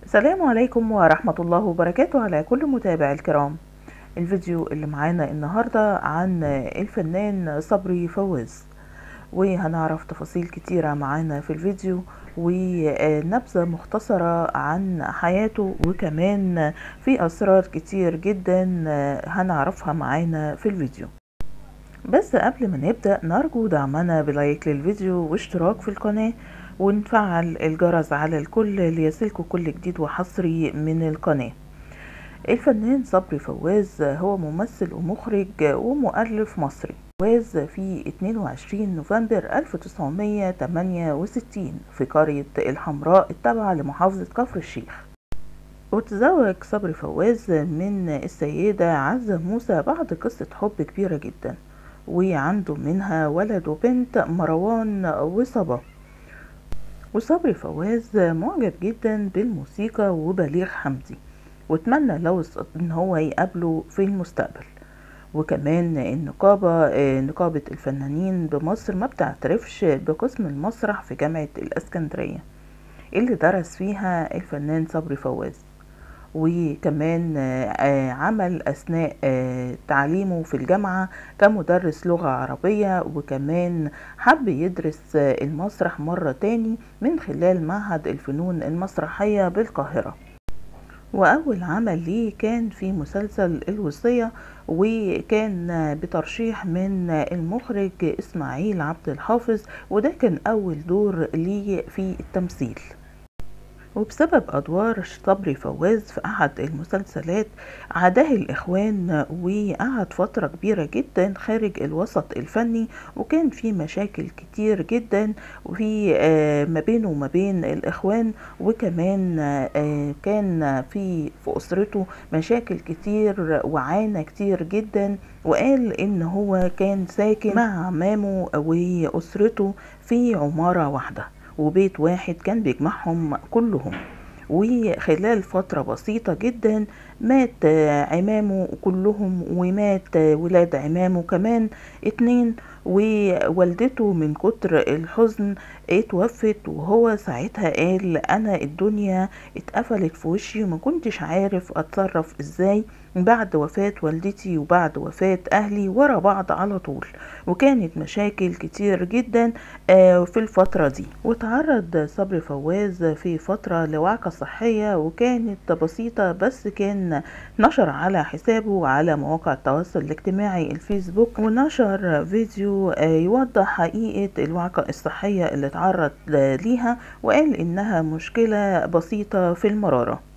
السلام عليكم ورحمة الله وبركاته على كل متابع الكرام الفيديو اللي معانا النهاردة عن الفنان صبري فواز وهنعرف تفاصيل كتيرة معانا في الفيديو ونبذة مختصرة عن حياته وكمان في أسرار كتير جدا هنعرفها معانا في الفيديو بس قبل ما نبدأ نرجو دعمنا بلايك للفيديو واشتراك في القناة ونفعل الجرس على الكل ليصلكوا كل جديد وحصري من القناة الفنان صبري فواز هو ممثل ومخرج ومؤلف مصري فواز في 22 نوفمبر 1968 في قرية الحمراء التابعة لمحافظة كفر الشيخ وتزوج صبري فواز من السيدة عزة موسى بعد قصة حب كبيرة جدا وعنده منها ولد وبنت مروان وصبا وصبري فواز معجب جدا بالموسيقى وبليغ حمدي واتمنى لو ان هو يقابله في المستقبل وكمان النقابة نقابة الفنانين بمصر ما بتعترفش بقسم المسرح في جامعة الاسكندرية اللي درس فيها الفنان صبري فواز وكمان عمل أثناء تعليمه في الجامعة كمدرس لغة عربية وكمان حب يدرس المسرح مرة تاني من خلال معهد الفنون المسرحية بالقاهرة وأول عمل ليه كان في مسلسل الوصية وكان بترشيح من المخرج إسماعيل عبد الحافظ وده كان أول دور ليه في التمثيل وبسبب أدوار صبري فواز في أحد المسلسلات عاداه الإخوان وقعد فترة كبيرة جدا خارج الوسط الفني وكان في مشاكل كتير جدا وفي ما بينه وما بين الإخوان وكمان كان في في أسرته مشاكل كتير وعانى كتير جدا وقال إن هو كان ساكن مع عمامه وأسرته في عمارة واحدة وبيت واحد كان بيجمعهم كلهم وخلال فترة بسيطة جدا مات عمامه كلهم ومات ولاد عمامه كمان اتنين ووالدته من كتر الحزن اتوفت وهو ساعتها قال انا الدنيا اتقفلت في وشي وما كنتش عارف اتصرف ازاي بعد وفاة والدتي وبعد وفاة أهلي ورا بعض على طول وكانت مشاكل كتير جدا في الفترة دي وتعرض صبري فواز في فترة لوعكة صحية وكانت بسيطة بس كان نشر على حسابه على مواقع التواصل الاجتماعي الفيسبوك ونشر فيديو يوضح حقيقة الوعكة الصحية اللي تعرض ليها وقال إنها مشكلة بسيطة في المرارة